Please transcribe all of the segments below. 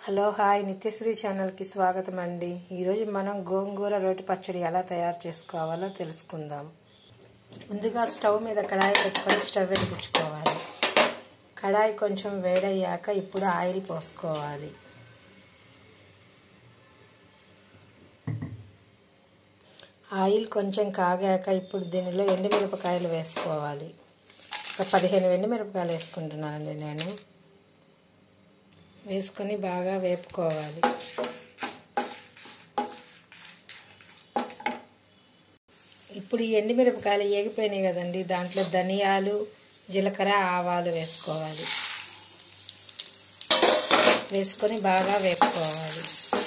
hello hi Nithyasree ఛానల్కి స్వాగతం అండి ఈరోజు మనం గోంగూర రోటి పచ్చడి ఎలా తయారు చేసుకోవాలో తెలుసుకుందాం ముందుగా స్టవ్ మీద కడాయి పెట్టుకొని స్టవ్ వెలిగించుకోవాలి కడాయి కొంచెం వేడయ్యాక ఇప్పుడు ఆయిల్ పోసుకోవాలి ఆయిల్ కొంచెం కాగాక ఇప్పుడు దీనిలో ఎండుమిరపకాయలు వేసుకోవాలి ఒక పదిహేను ఎండుమిరపకాయలు వేసుకుంటున్నానండి నేను వేసుకొని బాగా వేపుకోవాలి ఇప్పుడు ఈ ఎండుమిరపకాయలు ఏగిపోయినాయి కదండి దాంట్లో ధనియాలు జీలకర్ర ఆవాలు వేసుకోవాలి వేసుకొని బాగా వేపుకోవాలి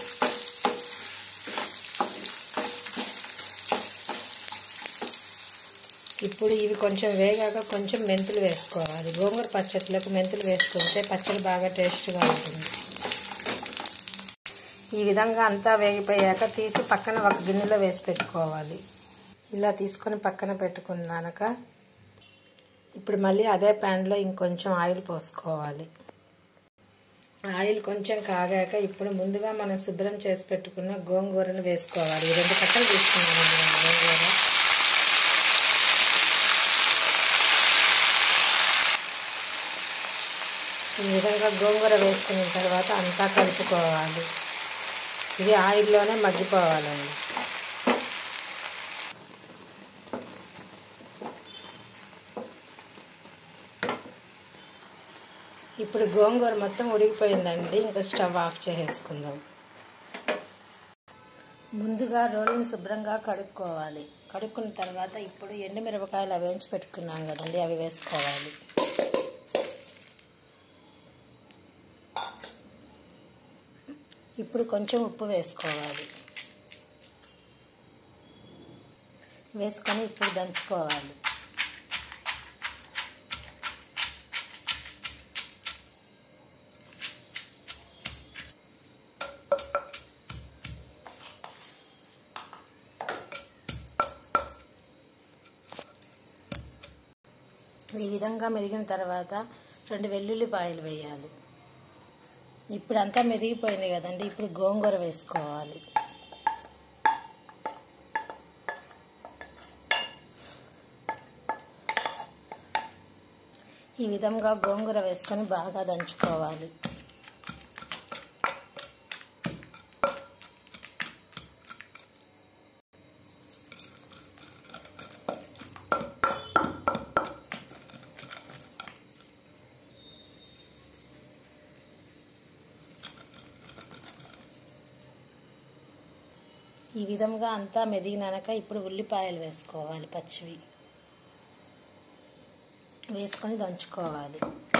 ఇప్పుడు ఇవి కొంచెం వేగాక కొంచెం మెంతులు వేసుకోవాలి గోంగూర పచ్చట్లకు మెంతులు వేసుకుంటే పచ్చడి బాగా టేస్ట్గా ఉంటుంది ఈ విధంగా అంతా వేగిపోయాక తీసి పక్కన ఒక గిన్నెలో వేసి పెట్టుకోవాలి ఇలా తీసుకొని పక్కన పెట్టుకున్నాక ఇప్పుడు మళ్ళీ అదే ప్యాన్లో ఇంకొంచెం ఆయిల్ పోసుకోవాలి ఆయిల్ కొంచెం కాగాక ఇప్పుడు ముందుగా మనం శుభ్రం చేసి పెట్టుకున్న గోంగూరను వేసుకోవాలి ఈ రెండు కట్టలు తీసుకున్నాను గోంగూర ఈ విధంగా గోంగూర వేసుకున్న తర్వాత అంతా కలుపుకోవాలి ఇది ఆయిల్లోనే మగ్గిపోవాలండి ఇప్పుడు గోంగూర మొత్తం ఉడికిపోయిందండి ఇంకా స్టవ్ ఆఫ్ చేసేసుకుందాం ముందుగా రోలుని శుభ్రంగా కడుక్కోవాలి కడుక్కున్న తర్వాత ఇప్పుడు ఎండుమిరపకాయలు అవి వేయించి పెట్టుకున్నాం కదండి అవి వేసుకోవాలి ఇప్పుడు కొంచెం ఉప్పు వేసుకోవాలి వేసుకొని ఇప్పుడు దంచుకోవాలి ఈ విధంగా మెదిగిన తర్వాత రెండు వెల్లుల్లిపాయలు వేయాలి ఇప్పుడు అంతా మెదిగిపోయింది కదండి ఇప్పుడు గోంగూర వేసుకోవాలి ఈ విధంగా గోంగూర వేసుకొని బాగా దంచుకోవాలి ఈ విధంగా అంతా మెదిగినాక ఇప్పుడు ఉల్లిపాయలు వేసుకోవాలి పచ్చివి వేసుకొని దంచుకోవాలి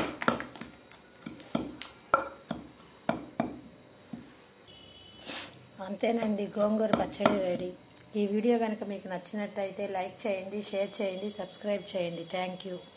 అంతేనండి గోంగూర పచ్చడి రెడీ ఈ వీడియో కనుక మీకు నచ్చినట్టయితే లైక్ చేయండి షేర్ చేయండి సబ్స్క్రైబ్ చేయండి థ్యాంక్ యూ